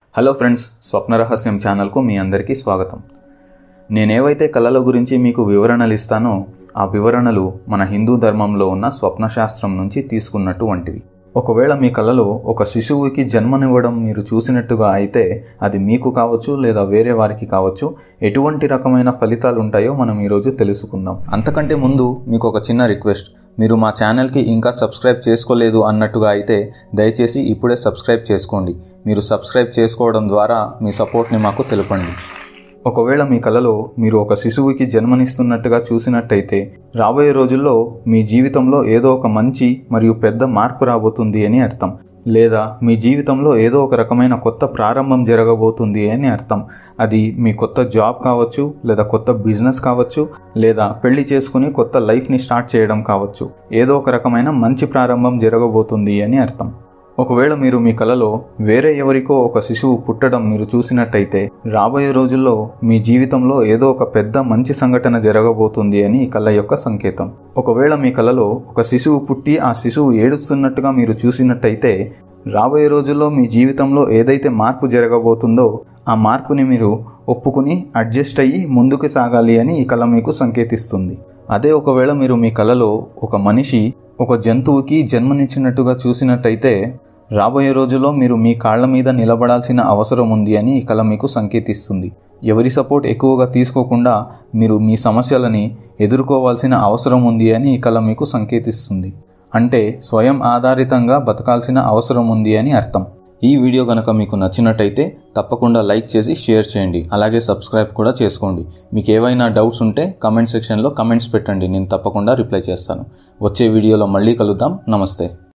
hello friends స్వప్న రహస్యం ఛానల్కు మీ అందరికీ స్వాగతం నేనేవైతే కళల గురించి మీకు వివరణలు ఇస్తానో ఆ వివరణలు మన హిందూ ధర్మంలో ఉన్న స్వప్న శాస్త్రం నుంచి తీసుకున్నట్టు వంటివి ఒకవేళ మీ కళలో ఒక శిశువుకి జన్మనివ్వడం మీరు చూసినట్టుగా అయితే అది మీకు కావచ్చు లేదా వేరే వారికి కావచ్చు ఎటువంటి రకమైన ఫలితాలు ఉంటాయో మనం ఈరోజు తెలుసుకుందాం అంతకంటే ముందు మీకు ఒక చిన్న రిక్వెస్ట్ మీరు మా ఛానల్కి ఇంకా సబ్స్క్రైబ్ చేసుకోలేదు అన్నట్టుగా అయితే దయచేసి ఇప్పుడే సబ్స్క్రైబ్ చేసుకోండి మీరు సబ్స్క్రైబ్ చేసుకోవడం ద్వారా మీ సపోర్ట్ని మాకు తెలపండి ఒకవేళ మీ కలలో మీరు ఒక శిశువుకి జన్మనిస్తున్నట్టుగా చూసినట్టయితే రాబోయే రోజుల్లో మీ జీవితంలో ఏదో ఒక మంచి మరియు పెద్ద మార్పు రాబోతుంది అని అర్థం లేదా మీ జీవితంలో ఏదో ఒక రకమైన కొత్త ప్రారంభం జరగబోతుంది అని అర్థం అది మీ కొత్త జాబ్ కావచ్చు లేదా కొత్త బిజినెస్ కావచ్చు లేదా పెళ్లి చేసుకుని కొత్త లైఫ్ని స్టార్ట్ చేయడం కావచ్చు ఏదో ఒక రకమైన మంచి ప్రారంభం జరగబోతుంది అని అర్థం ఒకవేళ మీరు మీ కలలో వేరే ఎవరికో ఒక శిశువు పుట్టడం మీరు చూసినట్టయితే రాబోయే రోజుల్లో మీ జీవితంలో ఏదో ఒక పెద్ద మంచి సంఘటన జరగబోతుంది అని ఈ కళ యొక్క సంకేతం ఒకవేళ మీ కలలో ఒక శిశువు పుట్టి ఆ శిశువు ఏడుస్తున్నట్టుగా మీరు చూసినట్టయితే రాబోయే రోజుల్లో మీ జీవితంలో ఏదైతే మార్పు జరగబోతుందో ఆ మార్పుని మీరు ఒప్పుకుని అడ్జస్ట్ అయ్యి ముందుకు సాగాలి అని ఈ కళ మీకు సంకేతిస్తుంది అదే ఒకవేళ మీరు మీ కలలో ఒక మనిషి ఒక జంతువుకి జన్మనిచ్చినట్టుగా చూసినట్టయితే రాబోయే రోజుల్లో మీరు మీ కాళ్ల మీద నిలబడాల్సిన అవసరం ఉంది అని ఈ కళ మీకు సంకేతిస్తుంది ఎవరి సపోర్ట్ ఎక్కువగా తీసుకోకుండా మీరు మీ సమస్యలని ఎదుర్కోవాల్సిన అవసరం ఉంది అని ఈ కళ మీకు సంకేతిస్తుంది అంటే స్వయం ఆధారితంగా బతకాల్సిన అవసరం ఉంది అని అర్థం ఈ వీడియో కనుక మీకు నచ్చినట్టయితే తప్పకుండా లైక్ చేసి షేర్ చేయండి అలాగే సబ్స్క్రైబ్ కూడా చేసుకోండి మీకు ఏవైనా డౌట్స్ ఉంటే కమెంట్ సెక్షన్లో కమెంట్స్ పెట్టండి నేను తప్పకుండా రిప్లై చేస్తాను వచ్చే వీడియోలో మళ్ళీ కలుద్దాం నమస్తే